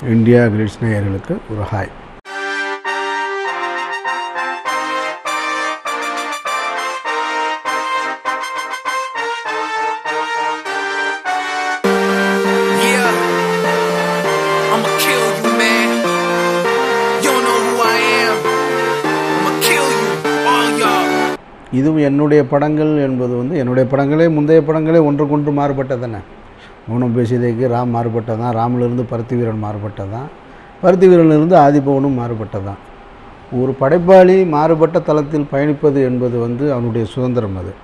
India glitz நேயர்களுக்கு ஒரு hi Yeah, I'ma kill you, man. You don't know who I am. I'ma kill you, all y'all. இதுவும் என்னுடைய படங்கள் என்பது வந்து என்னுடைய படங்களே முந்தைய படங்களே ஒன்றுக்கொன்று மாறுபட்டதானே மௌனம் பேசியதைக்கு ராம் மாறுபட்டதான் ராமிலிருந்து பருத்தி வீரன் மாறுபட்டதான் பருத்தி வீரனிலிருந்து ஆதிபவனும் மாறுபட்டதான் ஒரு படைப்பாளி மாறுபட்ட தளத்தில் பயணிப்பது என்பது வந்து அவனுடைய சுதந்திரம் அது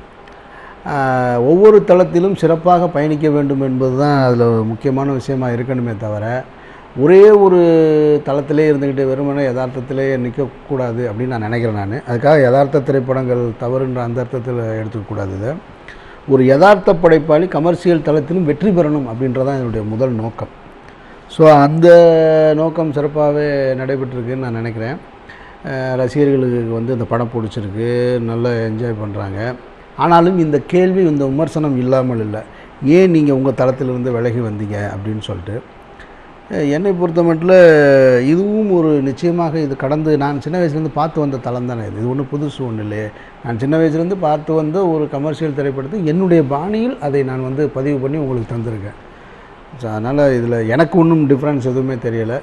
ஆஹ், ஒவ்வொரு தளத்திலும் சிறப்பாக பயணிக்க வேண்டும் என்பது தான் அதில் முக்கியமான விஷயமா இருக்கணுமே தவிர ஒரே ஒரு தளத்திலே இருந்துக்கிட்டு வெறுமனே யதார்த்தத்திலே நிற்கக்கூடாது அப்படின்னு நான் நினைக்கிறேன் நான் அதுக்காக யதார்த்த திரைப்படங்கள் தவறுன்ற அந்த அர்த்தத்தில் எடுத்துக்கக்கூடாது இதை ஒரு யதார்த்த படைப்பாளி கமர்ஷியல் தளத்திலும் வெற்றி பெறணும் அப்படின்றதான் என்னுடைய முதல் நோக்கம் ஸோ அந்த நோக்கம் சிறப்பாகவே நடைபெற்றிருக்குன்னு நான் நினைக்கிறேன் அஹ் ரசிகர்களுக்கு வந்து இந்த படம் பிடிச்சிருக்கு நல்லா என்ஜாய் பண்ணுறாங்க ஆனாலும் இந்த கேள்வி இந்த விமர்சனம் இல்லாமல் இல்லை ஏன் நீங்கள் உங்கள் தளத்திலிருந்து விலகி வந்தீங்க அப்படின்னு சொல்லிட்டு அஹ் என்னை பொறுத்த மட்டும் இதுவும் ஒரு நிச்சயமாக இது கடந்து நான் சின்ன வயசுலேருந்து பார்த்து வந்த தளம் தானே இது இது ஒன்றும் புதுசு ஒன்றும் இல்லையே நான் சின்ன வயசுலேருந்து பார்த்து வந்த ஒரு கமர்ஷியல் திரைப்படத்தை என்னுடைய பாணியில் அதை நான் வந்து பதிவு பண்ணி உங்களுக்கு தந்திருக்கேன் ஸோ அதனால் இதில் எனக்கு ஒன்றும் டிஃப்ரென்ஸ் எதுவுமே தெரியலை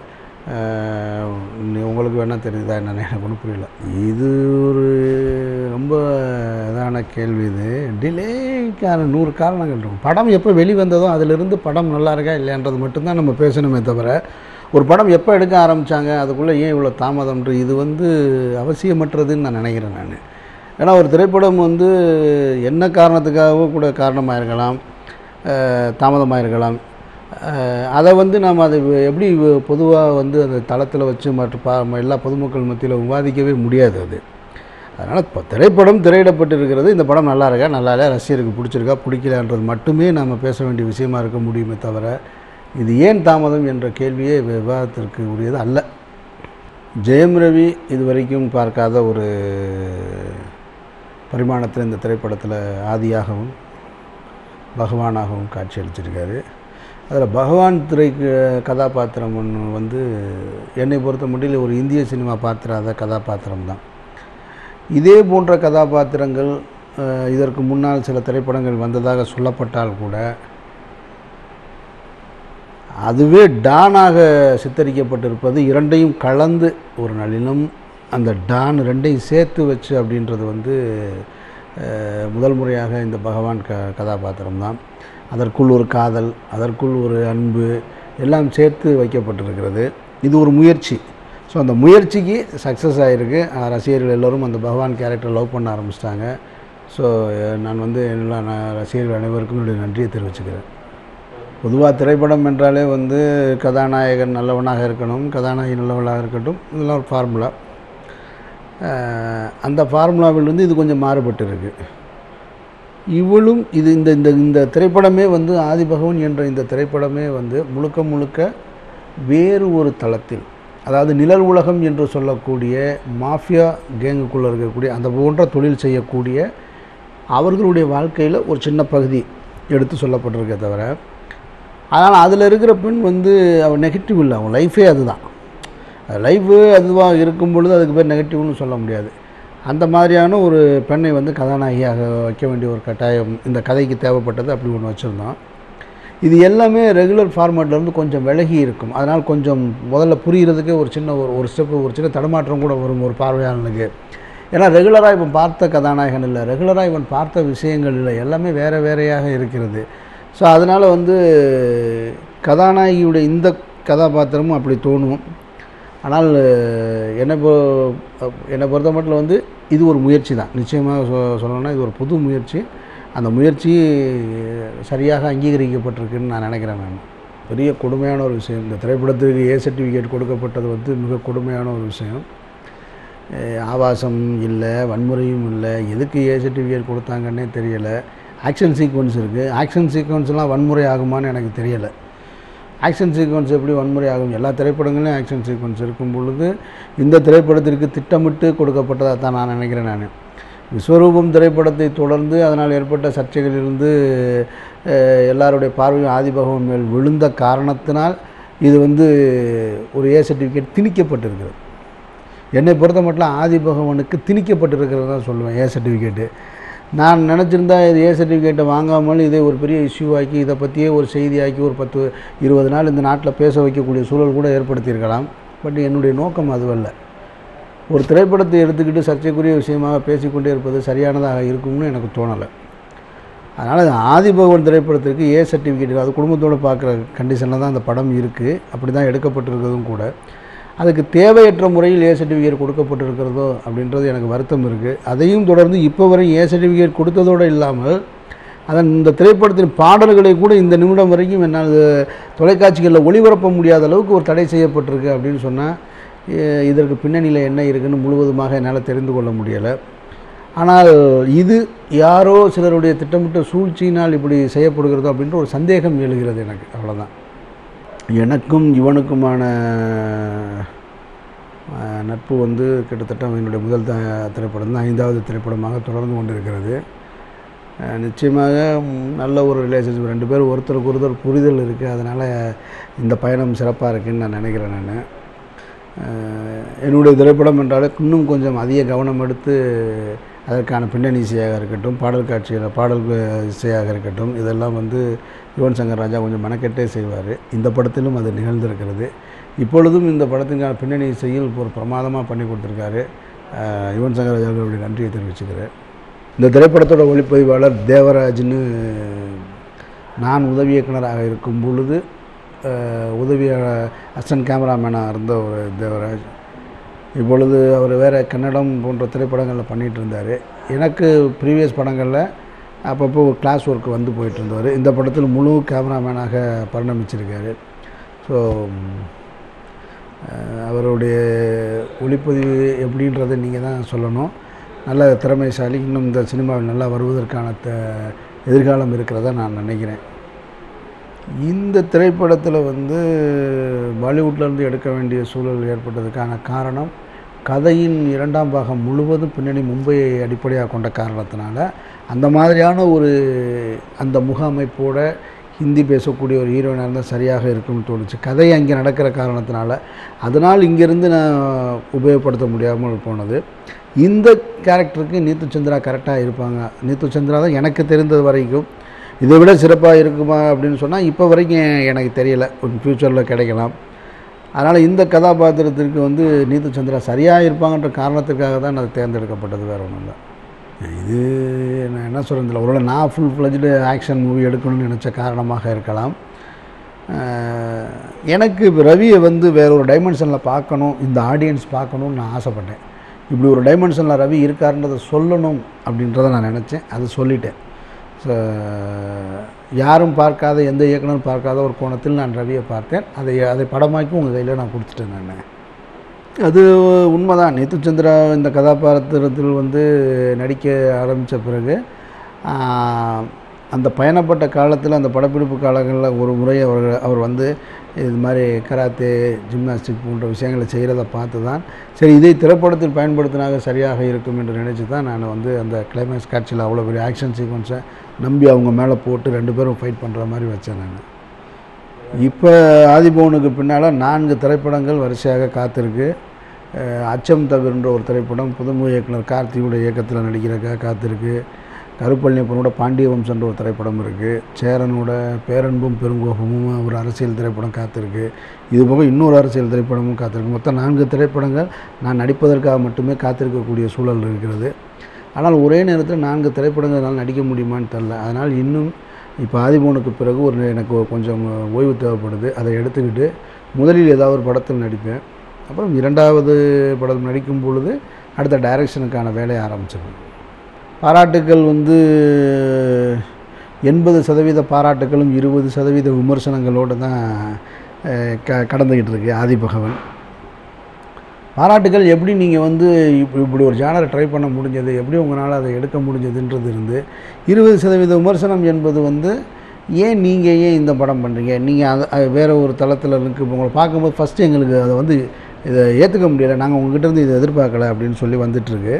அஹ் நீ உங்களுக்கு வேணால் தெரியுதா என்னன்னு எனக்கு ஒன்றும் புரியல இது ஒரு ரொம்ப இதான கேள்வி இது டிலேக்கான நூறு காரணங்கள் இருக்கும் படம் எப்போ வெளிவந்ததோ அதிலிருந்து படம் நல்லா இருக்கா இல்லைன்றது மட்டும்தான் நம்ம பேசணுமே தவிர ஒரு படம் எப்போ எடுக்க ஆரம்பித்தாங்க அதுக்குள்ளே ஏன் இவ்வளோ தாமதம்ன்ற இது வந்து அவசியமற்றதுன்னு நான் நினைக்கிறேன் நான் ஏன்னா ஒரு திரைப்படம் வந்து என்ன காரணத்துக்காகவோ கூட காரணமாக இருக்கலாம் தாமதமாக இருக்கலாம் அஹ் அதை வந்து நாம் அதை வ- எப்படி பொதுவாக வந்து அந்த தளத்தில் வச்சு மற்ற பா ம- எல்லா பொதுமக்கள் மத்தியில் விவாதிக்கவே முடியாது அது அதனால் இப்போ திரைப்படம் திரையிடப்பட்டு இருக்கிறது இந்த படம் நல்லா இருக்கா நல்லா இல்லையா ரசிகருக்கு பிடிச்சிருக்கா பிடிக்கலான்றது மட்டுமே நாம் பேச வேண்டிய விஷயமா இருக்க முடியுமே தவிர இது ஏன் தாமதம் என்ற கேள்வியே வி- விவாதத்திற்கு உரியது அல்ல ஜெயம் ரவி இதுவரைக்கும் பார்க்காத ஒரு பரிமாணத்தில் இந்த திரைப்படத்தில் ஆதியாகவும் பகவானாகவும் காட்சியளிச்சிருக்காரு அதில் பகவான் திரை க- கதாபாத்திரம் ஒன்று வந்து என்னை பொறுத்த முடியல ஒரு இந்திய சினிமா பாத்திராத கதாபாத்திரம் தான் இதே போன்ற கதாபாத்திரங்கள் அஹ், இதற்கு முன்னால் சில திரைப்படங்கள் வந்ததாக சொல்லப்பட்டால் கூட அதுவே டானாக சித்தரிக்கப்பட்டிருப்பது இரண்டையும் கலந்து ஒரு நளினம் அந்த டான் ரெண்டையும் சேர்த்து வச்சு அப்படின்றது வந்து அஹ், முதல் முறையாக இந்த பகவான் க கதாபாத்திரம் தான் அதற்குள் ஒரு காதல் அதற்குள் ஒரு அன்பு எல்லாம் சேர்த்து வைக்கப்பட்டிருக்கிறது இது ஒரு முயற்சி ஸோ அந்த முயற்சிக்கு சக்ஸஸ் ஆகிருக்கு அஹ், ரசிகர்கள் எல்லோரும் அந்த பகவான் கேரக்டர் லவ் பண்ண ஆரம்பிச்சிட்டாங்க ஸோ நான் வந்து எல்லா நான் ரசிகர்கள் அனைவருக்கும் என்னுடைய நன்றியை தெரிவிச்சுக்கிறேன் பொதுவாக திரைப்படம் என்றாலே வந்து கதாநாயகன் நல்லவனாக இருக்கணும் கதாநாயகி நல்லவளாக இருக்கட்டும் இதெல்லாம் ஒரு ஃபார்முலா அந்த ஃபார்முலாவிலிருந்து இது கொஞ்சம் மாறுபட்டு இருக்கு இவளும் இது இந்த இந்த இந்த திரைப்படமே வந்து ஆதிபகவன் என்ற இந்த திரைப்படமே வந்து முழுக்க முழுக்க வேறு ஒரு தளத்தில் அதாவது நிழல் உலகம் என்று சொல்லக்கூடிய மாஃபியா கேங்குக்குள்ளே இருக்கக்கூடிய அந்த போன்ற தொழில் செய்யக்கூடிய அவர்களுடைய வாழ்க்கையில் ஒரு சின்ன பகுதி எடுத்து சொல்லப்பட்டிருக்கே தவிர அதனால் அதில் இருக்கிற பெண் வந்து அவன் நெகட்டிவ் இல்லை அவன் லைஃபே அதுதான் லைஃபு அதுவாக இருக்கும் பொழுது அதுக்கு பேர் நெகட்டிவ்னு சொல்ல முடியாது அந்த மாதிரியான ஒரு பெண்ணை வந்து கதாநாயகியாக வைக்க வேண்டிய ஒரு கட்டாயம் இந்த கதைக்கு தேவைப்பட்டது அப்படி ஒன்று வச்சுருந்தோம் இது எல்லாமே ரெகுலர் ஃபார்மேட்லேருந்து கொஞ்சம் விலகி இருக்கும் அதனால் கொஞ்சம் முதல்ல புரிகிறதுக்கே ஒரு சின்ன ஒரு ஒரு ஸ்டெப்பு ஒரு சின்ன தடுமாற்றம் கூட வரும் ஒரு பார்வையாளனுக்கு ஏன்னா ரெகுலராக இவன் பார்த்த கதாநாயகன் இல்லை ரெகுலராக இவன் பார்த்த விஷயங்கள் இல்லை எல்லாமே வேறு வேறையாக இருக்கிறது ஸோ அதனால் வந்து கதாநாயகியுடைய இந்த கதாபாத்திரமும் அப்படி தோணும் ஆனால் என்னை பொ என்னை பொறுத்த மட்டும் வந்து இது ஒரு முயற்சி தான் நிச்சயமாக சொ சொல்லணும்னா இது ஒரு புது முயற்சி அந்த முயற்சி சரியாக அங்கீகரிக்கப்பட்டிருக்குன்னு நான் நினைக்கிறேன் நான் பெரிய கொடுமையான ஒரு விஷயம் இந்த திரைப்படத்துக்கு ஏ சர்டிஃபிகேட் கொடுக்கப்பட்டது வந்து மிக கொடுமையான ஒரு விஷயம் அஹ் ஆபாசம் இல்லை வன்முறையும் இல்லை எதுக்கு ஏ சர்டிஃபிகேட் கொடுத்தாங்கன்னே தெரியலை ஆக்ஷன் சீக்வன்ஸ் இருக்குது ஆக்ஷன் சீக்வன்ஸ்லாம் வன்முறை ஆகுமான்னு எனக்கு தெரியலை ஆக்ஷன் சீக்வன்ஸ் எப்படி வன்முறை ஆகும் எல்லா திரைப்படங்களையும் ஆக்ஷன் சீக்வன்ஸ் இருக்கும் பொழுது இந்த திரைப்படத்திற்கு திட்டமிட்டு கொடுக்கப்பட்டதாக தான் நான் நினைக்கிறேன் நான் விஸ்வரூபம் திரைப்படத்தை தொடர்ந்து அதனால் ஏற்பட்ட சர்ச்சைகளிலிருந்து அஹ், எல்லாருடைய பார்வையும் ஆதிபகவன் மேல் விழுந்த காரணத்தினால் இது வந்து ஒரு ஏ சர்டிஃபிகேட் திணிக்கப்பட்டிருக்கிறது என்னை பொறுத்த மட்டும் ஆதி பகவானுக்கு திணிக்கப்பட்டிருக்கிறது தான் சொல்லுவேன் ஏ சர்டிஃபிகேட்டு நான் நினச்சிருந்தா இது ஏ சர்டிஃபிகேட்டை வாங்காமல் இதை ஒரு பெரிய இஷ்யூ ஆக்கி இதை பற்றியே ஒரு செய்தியாக்கி ஒரு பத்து இருபது நாள் இந்த நாட்டில் பேச வைக்கக்கூடிய சூழல் கூட ஏற்படுத்தியிருக்கலாம் பட் என்னுடைய நோக்கம் அதுவல்ல ஒரு திரைப்படத்தை எடுத்துக்கிட்டு சர்ச்சைக்குரிய விஷயமாக பேசிக்கொண்டே இருப்பது சரியானதாக இருக்கும்னு எனக்கு தோணலை அதனால் ஆதி பகவன் திரைப்படத்திற்கு ஏ சர்டிஃபிகேட் அது குடும்பத்தோடு பார்க்குற கண்டிஷனில் தான் அந்த படம் இருக்குது அப்படி தான் எடுக்கப்பட்டிருக்கிறதும் கூட அதுக்கு தேவையற்ற முறையில் ஏ சர்டிஃபிகேட் கொடுக்கப்பட்டிருக்கிறதோ அப்படின்றது எனக்கு வருத்தம் இருக்குது அதையும் தொடர்ந்து இப்போ வரை ஏ சர்டிஃபிகேட் கொடுத்ததோடு இல்லாமல் அதன் இந்த திரைப்படத்தின் பாடல்களை கூட இந்த நிமிடம் வரைக்கும் என்னால் தொலைக்காட்சிகளில் ஒளிபரப்ப முடியாத அளவுக்கு ஒரு தடை செய்யப்பட்டிருக்கு அப்படின்னு சொன்னால் எ- இதற்கு பின்னணியில் என்ன இருக்குன்னு முழுவதுமாக என்னால் தெரிந்து கொள்ள முடியலை ஆனால் இது யாரோ சிலருடைய திட்டமிட்ட சூழ்ச்சியினால் இப்படி செய்யப்படுகிறதோ அப்படின்ற ஒரு சந்தேகம் எழுகிறது எனக்கு அவ்வளோதான் எனக்கும் இவனுக்குமான அஹ், நட்பு வந்து கிட்டத்தட்ட என்னுடைய முதல் த திரைப்படம் தான் ஐந்தாவது திரைப்படமாக தொடர்ந்து கொண்டிருக்கிறது அஹ், நிச்சயமாக ம், நல்ல ஒரு ரிலேஷன்ஷிப் ரெண்டு பேரும் ஒருத்தருக்கு ஒருத்தர் புரிதல் இருக்குது அதனால் இந்த பயணம் சிறப்பாக இருக்குன்னு நான் நினைக்கிறேன் நான் என்னுடைய திரைப்படம் என்றாலே இன்னும் கொஞ்சம் அதிக கவனம் எடுத்து அதற்கான பின்னணி இசையாக இருக்கட்டும் பாடல் காட்சிகள் பாடல் இசையாக இருக்கட்டும் இதெல்லாம் வந்து யுவன் சங்கர் ராஜா கொஞ்சம் மெனக்கெட்டே செய்வார் இந்த படத்திலும் அது நிகழ்ந்திருக்கிறது இப்பொழுதும் இந்த படத்திற்கான பின்னணி இசையில் ஒரு பிரமாதமாக பண்ணி கொடுத்துருக்காரு அஹ் யுவன் சங்கர் ராஜாவுக்கு என்னுடைய நன்றியை தெரிவிச்சுக்கிறேன் இந்த திரைப்படத்தோட ஒளிப்பதிவாளர் தேவராஜ்னு நான் உதவி இயக்குனராக இருக்கும் பொழுது அஹ், உதவி அசிஸ்டன்ட் கேமராமேனாக இருந்த ஒரு தேவராஜ் இப்பொழுது அவர் வேறு கன்னடம் போன்ற திரைப்படங்களில் பண்ணிகிட்டு இருந்தார் எனக்கு ப்ரீவியஸ் படங்களில் அப்பப்போ ஒரு கிளாஸ் ஒர்க் வந்து போயிட்டு இருந்தவர் இந்த படத்தில் முழு கேமராமேனாக பரிணமிச்சிருக்காரு ஸோ அவருடைய ஒளிப்பதிவு எப்படின்றதை நீங்கள் தான் சொல்லணும் நல்ல திறமைசாலி இன்னும் இந்த சினிமாவில் நல்லா வருவதற்கான த எதிர்காலம் இருக்கிறதா நான் நினைக்கிறேன் இந்த திரைப்படத்தில் வந்து பாலிவுட்லேருந்து எடுக்க வேண்டிய சூழல் ஏற்பட்டதுக்கான காரணம் கதையின் இரண்டாம் பாகம் முழுவதும் பின்னணி மும்பையை அடிப்படையாக கொண்ட காரணத்தினால அந்த மாதிரியான ஒரு அந்த முக அமைப்போட ஹிந்தி பேசக்கூடிய ஒரு ஹீரோயினாக இருந்தால் சரியாக இருக்கும்னு தோணுச்சு கதை அங்கே நடக்கிற காரணத்தினால அதனால் இங்கேருந்து நான் உபயோகப்படுத்த முடியாமல் போனது இந்த கேரக்டருக்கு நீத்து சந்திரா கரெக்டாக இருப்பாங்க நீத்து சந்திரா தான் எனக்கு தெரிந்தது வரைக்கும் இதை விட சிறப்பாக இருக்குமா அப்படின்னு சொன்னால் இப்போ வரைக்கும் எனக்கு தெரியல ஃப்யூச்சரில் கிடைக்கலாம் அதனால் இந்த கதாபாத்திரத்திற்கு வந்து நீத்து சந்திரா சரியாக இருப்பாங்கன்ற காரணத்துக்காக தான் அது தேர்ந்தெடுக்கப்பட்டது வேறு ஒன்றும் இல்லை இது நான் என்ன சொல்கிறதில்ல ஒருவேளை நான் ஃபுல் ஃப்ளஜ்டு ஆக்ஷன் மூவி எடுக்கணும்னு நினச்ச காரணமாக இருக்கலாம் அஹ், எனக்கு இப்ப ரவியை வந்து வேற ஒரு டைமென்ஷனில் பார்க்கணும் இந்த ஆடியன்ஸ் பார்க்கணும்னு நான் ஆசைப்பட்டேன் இப்படி ஒரு டைமென்ஷனில் ரவி இருக்காருன்றதை சொல்லணும் அப்படின்றத நான் நினச்சேன் அது சொல்லிட்டேன் ஸோ யாரும் பார்க்காத எந்த இயக்குனரும் பார்க்காத ஒரு கோணத்தில் நான் ரவியை பார்த்தேன் அதை அதை படமாக்கி உங்கள் கையில் நான் கொடுத்துட்டேன் நான் அது உண்மைதான் நீத்துச்சந்திரா இந்த கதாபாத்திரத்தில் வந்து நடிக்க ஆரம்பித்த பிறகு ஆஹ், அந்த பயணப்பட்ட காலத்தில் அந்த படப்பிடிப்பு காலங்களில் ஒரு முறை அவர் அவர் வந்து இது மாதிரி கராத்தே ஜிம்னாஸ்டிக் போன்ற விஷயங்களை செய்கிறத பார்த்து தான் சரி இதை திரைப்படத்தில் பயன்படுத்தினாக சரியாக இருக்கும் என்று நினச்சி தான் நான் வந்து அந்த கிளைமேக்ஸ் காட்சியில் அவ்வளோ பெரிய ஆக்ஷன் சீக்வன்ஸை நம்பி அவங்க மேலே போட்டு ரெண்டு பேரும் ஃபைட் பண்ணுற மாதிரி வச்சேன் நான் இப்போ ஆதிபவனுக்கு பின்னால் நான்கு திரைப்படங்கள் வரிசையாக காத்திருக்கு அஹ் அச்சம் தவிர்ன்ற ஒரு திரைப்படம் புதுமுக இயக்குனர் கார்த்தியுடைய இயக்கத்தில் நடிக்கிறதுக்காக காத்திருக்கு கருப்பழனியப்பனோட பாண்டிய வம்சன்ற ஒரு திரைப்படம் இருக்குது சேரனோட பேரன்பும் பெருங்கோபமும் ஒரு அரசியல் திரைப்படம் காத்திருக்கு இது போக இன்னொரு அரசியல் திரைப்படமும் காத்திருக்கு மொத்தம் நான்கு திரைப்படங்கள் நான் நடிப்பதற்காக மட்டுமே காத்திருக்கக்கூடிய சூழல் இருக்கிறது ஆனால் ஒரே நேரத்தில் நான்கு திரைப்படங்கள் என்னால் நடிக்க முடியுமான்னு தெரில அதனால் இன்னும் இப்போ ஆதிபவனுக்கு பிறகு ஒரு எனக்கு ஒரு கொஞ்சம் ஓய்வு தேவைப்படுது அதை எடுத்துக்கிட்டு முதலில் ஏதாவது ஒரு படத்தில் நடிப்பேன் அப்புறம் இரண்டாவது படம் நடிக்கும் பொழுது அடுத்த டைரக்ஷனுக்கான வேலையை ஆரம்பிச்சிருவேன் பாராட்டுக்கள் வந்து எண்பது சதவீத பாராட்டுகளும் இருபது சதவீத விமர்சனங்களோடு தான் அஹ், க கடந்துக்கிட்டு இருக்கு ஆதிபகவன் பாராட்டுகள் எப்படி நீங்கள் வந்து இப்ப- இப்படி ஒரு ஜானரை ட்ரை பண்ண முடிஞ்சது எப்படி உங்களால் அதை எடுக்க முடிஞ்சதுன்றது இருந்து இருபது சதவீத விமர்சனம் என்பது வந்து ஏன் நீங்கள் ஏன் இந்த படம் பண்ணுறீங்க நீங்கள் அது அது வேறு ஒரு தளத்தில் இருக்கு இப்போ உங்களை பார்க்கும்போது ஃபஸ்ட்டு எங்களுக்கு அதை வந்து இதை ஏற்றுக்க முடியலை நாங்கள் உங்ககிட்ட இருந்து இதை எதிர்பார்க்கல அப்படின்னு சொல்லி வந்துட்டுருக்கு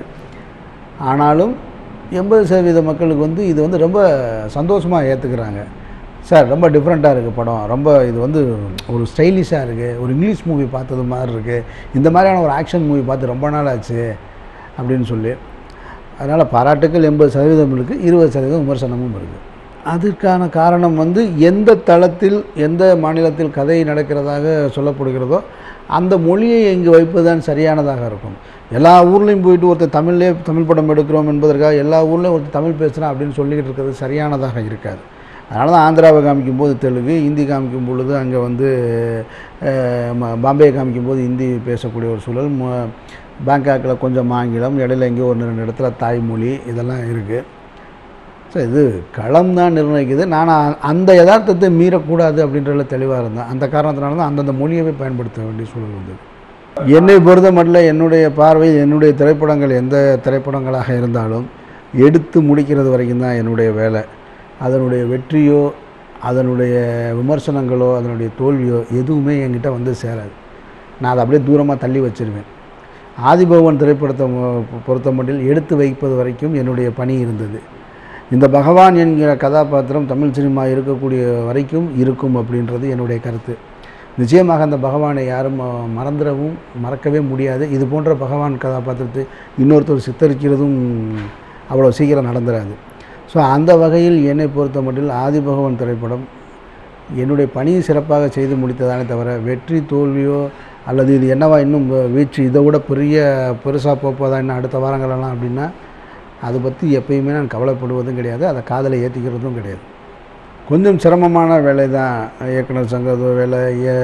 ஆனாலும் எண்பது சதவீத மக்களுக்கு வந்து இது வந்து ரொம்ப சந்தோஷமாக ஏற்றுக்கிறாங்க சார் ரொம்ப டிஃப்ரெண்ட்டாக இருக்குது படம் ரொம்ப இது வந்து ஒரு ஸ்டைலிஷாக இருக்குது ஒரு இங்கிலீஷ் மூவி பார்த்தது மாதிரி இருக்குது இந்த மாதிரியான ஒரு ஆக்ஷன் மூவி பார்த்து ரொம்ப நாள் ஆச்சு அப்படின்னு சொல்லி அதனால் பாராட்டுக்கள் எண்பது சதவீதம் இருக்குது இருபது சதவீதம் விமர்சனமும் இருக்குது அதற்கான காரணம் வந்து எந்த தளத்தில் எந்த மாநிலத்தில் கதை நடக்கிறதாக சொல்லப்படுகிறதோ அந்த மொழியை இங்கு வைப்பதுதான் சரியானதாக இருக்கும் எல்லா ஊர்லேயும் போயிட்டு ஒருத்தர் தமிழ்லேயே தமிழ் படம் எடுக்கிறோம் என்பதற்காக எல்லா ஊர்லேயும் ஒருத்தர் தமிழ் பேசுகிறான் அப்படின்னு சொல்லிக்கிட்டு இருக்கிறது சரியானதாக இருக்காது அதனால தான் ஆந்திராவை காமிக்கும் போது தெலுங்கு ஹிந்தி காமிக்கும் பொழுது அங்கே வந்து அஹ், ம- பாம்பே காமிக்கும் போது ஹிந்தி பேசக்கூடிய ஒரு சூழல் ம- பேங்காக்கில் கொஞ்சம் ஆங்கிலம் இடையில எங்கேயோ ஒன்று ரெண்டு இடத்துல தாய்மொழி இதெல்லாம் இருக்குது ஸோ இது களம் தான் நிர்ணயிக்குது நான் அ- அந்த யதார்த்தத்தை மீறக்கூடாது அப்படின்றதுல தெளிவாக இருந்தேன் அந்த காரணத்தினால தான் அந்தந்த மொழியவே பயன்படுத்த வேண்டிய சூழல் வந்தது என்னை பொறுத்த மட்டும் என்னுடைய பார்வையில் என்னுடைய திரைப்படங்கள் எந்த திரைப்படங்களாக இருந்தாலும் எடுத்து முடிக்கிறது வரைக்கும் தான் என்னுடைய வேலை அதனுடைய வெற்றியோ அதனுடைய விமர்சனங்களோ அதனுடைய தோல்வியோ எதுவுமே என்கிட்ட வந்து சேராது நான் அதை அப்படியே தூரமாக தள்ளி வச்சிருவேன் ஆதிபகவன் திரைப்படத்தை மொ- பொறுத்த மட்டில் எடுத்து வைப்பது வரைக்கும் என்னுடைய பணி இருந்தது இந்த பகவான் என்கிற கதாபாத்திரம் தமிழ் சினிமா இருக்கக்கூடிய வரைக்கும் இருக்கும் அப்படின்றது என்னுடைய கருத்து நிச்சயமாக அந்த பகவானை யாரும் அஹ், மறந்துடவும் மறக்கவே முடியாது இது போன்ற பகவான் கதாபாத்திரத்தை இன்னொருத்தர் சித்தரிக்கிறதும் அவ்வளோ சீக்கிரம் நடந்துராது ஸோ அந்த வகையில் என்னை பொறுத்த மட்டில் ஆதிபகவன் திரைப்படம் என்னுடைய பணியை சிறப்பாக செய்து முடித்ததானே தவிர வெற்றி தோல்வியோ அல்லது இது என்னவா இன்னும் வ- வீழ்ச்சி இதை விட பெரிய பெருசாக போப்பதா இன்னும் அடுத்த வாரங்களெல்லாம் அப்படின்னா அதை பற்றி எப்பயுமே நான் கவலைப்படுவதும் கிடையாது அதை காதலை ஏற்றிக்கிறதும் கிடையாது கொஞ்சம் சிரமமான வேலை தான் இயக்குனர் சங்க வேலை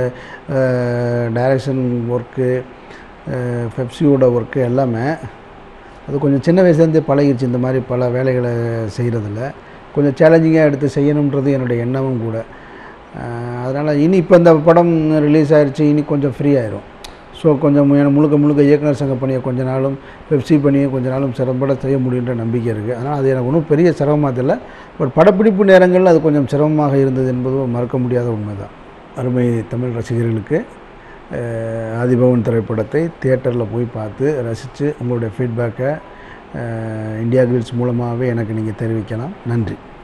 டைரக்ஷன் ஒர்க்கு பெப்சியோட ஒர்க்கு எல்லாமே அது கொஞ்சம் சின்ன வயசுலேருந்தே பழகிடுச்சு இந்த மாதிரி பல வேலைகளை செய்கிறதில்ல கொஞ்சம் சேலஞ்சிங்காக எடுத்து செய்யணுன்றது என்னுடைய எண்ணமும் கூட அதனால் இனி இப்போ இந்த படம் ரிலீஸ் ஆயிடுச்சு இனி கொஞ்சம் ஃப்ரீ ஆயிரும் ஸோ கொஞ்சம் மு- முழுக்க முழுக்க இயக்குனர் சங்க பணியை கொஞ்ச நாளும் பெப்சி பணியை கொஞ்ச நாளும் சிறப்பட செய்ய முடியுன்ற நம்பிக்கை இருக்குது அதனால் அது எனக்கு ஒன்றும் பெரிய சிரமமாக தெரியல பட் படப்பிடிப்பு நேரங்களில் அது கொஞ்சம் சிரமமாக இருந்தது என்பது ஒரு மறக்க முடியாத உண்மைதான் அருமை தமிழ் ரசிகர்களுக்கு அஹ், ஆதிபவன் திரைப்படத்தை தியேட்டரில் போய் பார்த்து ரசித்து உங்களுடைய ஃபீட்பேக்கை இந்தியா கிரில்ஸ் மூலமாகவே எனக்கு நீங்கள் தெரிவிக்கலாம் நன்றி